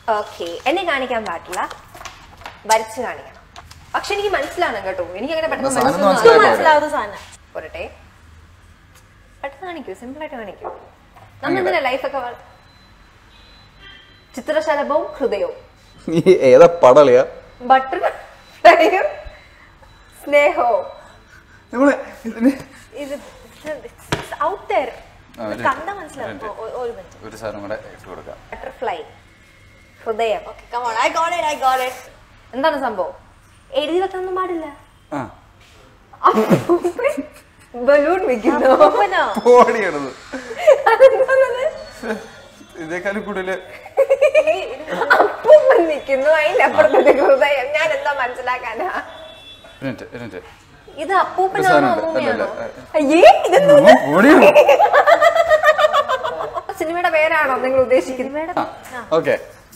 Okay എന്നെ കാണിക്കാൻ പാടില്ല വരച്ച് കാണിക്കണം പക്ഷെ എനിക്ക് മനസ്സിലാണ് കേട്ടോ എനിക്ക് അങ്ങനെ പെട്ടെന്ന് സാധനം ഒന്ന് മനസ്സിലാവും. മനസ്സിലാക്കി മനസ്സിലാവുന്ന സാധനം പോരട്ടെ പെട്ടെന്ന് കാണിക്കൂ സിമ്പിൾ ആയിട്ട് കാണിക്കൂ നമ്മളെന്തിനാ ലൈഫൊക്കെ വള- ചിത്രശലഭവും ഹൃദയവും നീ ഏതാ പടലയാ ബട്ടർ ഫ്ലൈയും സ്നേഹവും നമ്മള് ഇതിന് ഇത് ഔട്ട് ദർ ആ, ഒരു കണ്ട മിനിറ്റ്, മനസ്സിലാവും ഒരു ഒ- ഒ- ഒരു മിനിറ്റ് മിനിറ്റ്. ഒരു സാധനം കൂടെ ഇട്ട് കൊടുക്കാം ബട്ടർഫ്ലൈ ഹൃദയം okay come on I got it I got it എന്താണ് സംഭവം എഴുതി വെക്കാനൊന്നും പാടില്ല ആ ബലൂൺ വെക്കുന്നു ഓപ്പനോ പോടിയാണത് അതെന്താണത്? ഇതേക്കാളും കൂടുതൽ അപ്പൂപ്പൻ നിൽക്കുന്നു അതിന്റെ അപ്പുറത്തെ ഹൃദയം ഞാൻ എന്താ മനസ്സിലാക്കാനാ മിനിറ്റ് മിനിറ്റ് ഇത് അപ്പൂപ്പനാണോ ഒരു സാധനമുണ്ട്. അമ്മൂമ്മയാണോ അല്ലല്ല. അയ്യേ ഇതെന്തോ ഓടിയോ സിനിമയുടെ പേരാണോ നിങ്ങൾ ഉദ്ദേശിക്കുന്നത് ഓക്കെ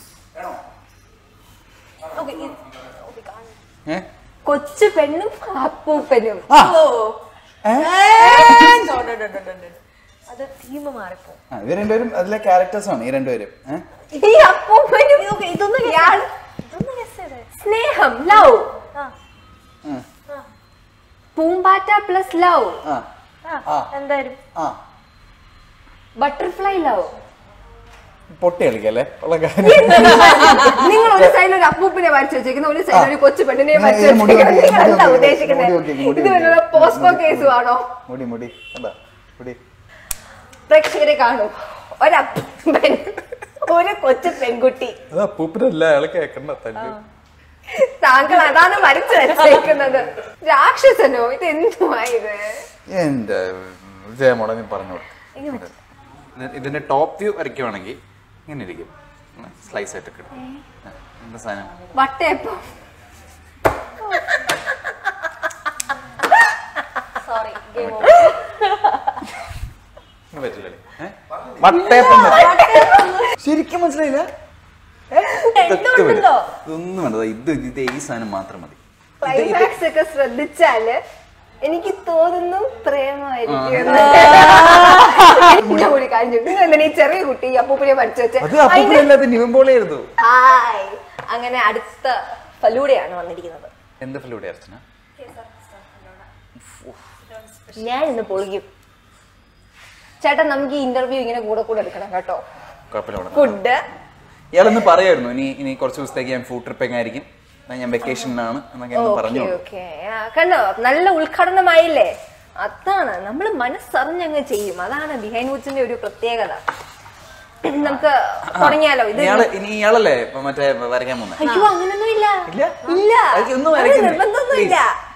ഓക്കെ ഏ കൊച്ചു പെണ്ണും അപ്പൂപ്പനും ആ അത് തീം മാറിപ്പോ ആ, ഇവർ രണ്ടുപേരും അതിലെ ക്യാരക്ടേഴ്സ് ആണ് ഈ രണ്ടുപേരും ഏ? ഈ അപ്പൂപ്പനും ഇതൊന്ന് guess ഇയാൾ ഇതൊന്ന് ഗസ് ചെയ്തേ സ്നേഹം ലവ് ആ ഉം. പൂമ്പാറ്റ പ്ലസ് ലവ് ആ ആ ആ. എന്തായാലും ആ ബട്ടർഫ്ലൈ ലവ് പൊട്ടി കളിക്കല്ലേ ഉള്ള കാര്യം നിങ്ങൾ ഒരു സൈഡിൽ ഒരു അപ്പൂപ്പിനെ വരച്ചു വെച്ചേക്കുന്ന ഒരു സൈഡിൽ ഒരു കൊച്ചു പെണ്ണിനെ ഞാൻ വരച്ചു ഈ മുടി വെച്ചേക്കുന്നത് നോക്കി, നിങ്ങൾ എന്താ മുടി നോക്കി, ഉദ്ദേശിക്കുന്നത് മുടി നോക്കി, മുടി ഇത് നോക്കി. വല്ല പോസ്കോ മുടി കേസും ആണോ മുടി മുടി എന്താ മുടി പ്രേക്ഷകരെ കാണൂ ഒരപ്പൂപ്പൻ ഒരു കൊച്ചു പെൺകുട്ടി അത് അപ്പൂപ്പനല്ല അയാളെ കേക്കണ്ട തന്നെ താങ്കൾ അതാണ് വരച്ചു വെച്ചേക്കുന്നത് രാക്ഷസനോ ഇത് എന്തുവാ ഇത് എന്റെ ജയമോളെ നീ പറഞ്ഞു കൊടുക്ക്. ഇത് ഇതിന്റെ ടോപ്പ് വ്യൂ വരയ്ക്കുവാണെങ്കിൽ ഇങ്ങനെ ഇരിക്കും സ്ലൈസ് ആയിട്ട് കിട്ടും ആ, എന്താ സാധനം വട്ടയപ്പം സോറി ഗെയിം ഇങ്ങനെ പറ്റില്ലല്ലേ ഏ? വട്ടയപ്പം വരയ്ക്കും. ശരിക്കും മനസ്സിലായില്ല ഏ? ഇതൊക്കെ വരും. ഇതൊന്നും വേണ്ട ദാ ഇത് ഇത് ഈ സാധനം മാത്രം മതി ഇത് ഇത് ക്ലൈമാക്സ് ഒക്കെ ശ്രദ്ധിച്ചാല് എനിക്ക് തോന്നുന്നു പ്രേമമായിരിക്കും എന്ന്. ഞാൻ ഒരു കാര്യം ചോദിക്കും. നിങ്ങൾ എന്തിനാ ഈ ചെറിയ കുട്ടി ഈ അപ്പൂപ്പിനെ പഠിച്ചു വെച്ചേ അത് അപ്പൂപ്പനല്ലാത്ത നിവിമ്പോളായിരുന്നു ഹായ് അങ്ങനെ അടുത്ത ഫലൂടെയാണ് വന്നിരിക്കുന്നത് എന്ത് ഫിലൂടെ അർച്ചന ഞാൻ ഇന്ന് പൊളിക്കും ചേട്ടൻ നമുക്ക് ഈ ഇന്റർവ്യൂ ഇങ്ങനെ കൂടെ കൂടെ എടുക്കണം കേട്ടോ കുഴപ്പമില്ല ഫുഡ് ഇയാളൊന്ന് പറയായിരുന്നു ഇനി ഇനി കുറച്ച് ദിവസത്തേക്ക് ഞാൻ ഫുഡ് ട്രിപ്പിംഗ് ആയിരിക്കും എന്നാ ഞാൻ വെക്കേഷനിലാണ് എന്നൊക്കെ എന്ന് പറഞ്ഞു ഓക്കെ കണ്ടോ നല്ല ഉദ്ഘാടനമായില്ലേ അതാണ് നമ്മൾ മനസ്സറിഞ്ഞങ്ങ് ചെയ്യും അതാണ് ബിഹൈൻഡ് വുഡ്സിന്റെ ഒരു പ്രത്യേകത നമുക്ക് തുടങ്ങിയാലോ ഇത് ഇയാള് ഇനി ഇയാളല്ലേ ഇപ്പൊ മറ്റേ വരയ്ക്കാൻ പോകുന്നത് അയ്യോ അങ്ങനൊന്നും ഇല്ല ഇല്ല? ഇല്ല അത് ഒന്നും അത് വരയ്ക്കുന്നില്ല. നിർബന്ധമൊന്നുമില്ല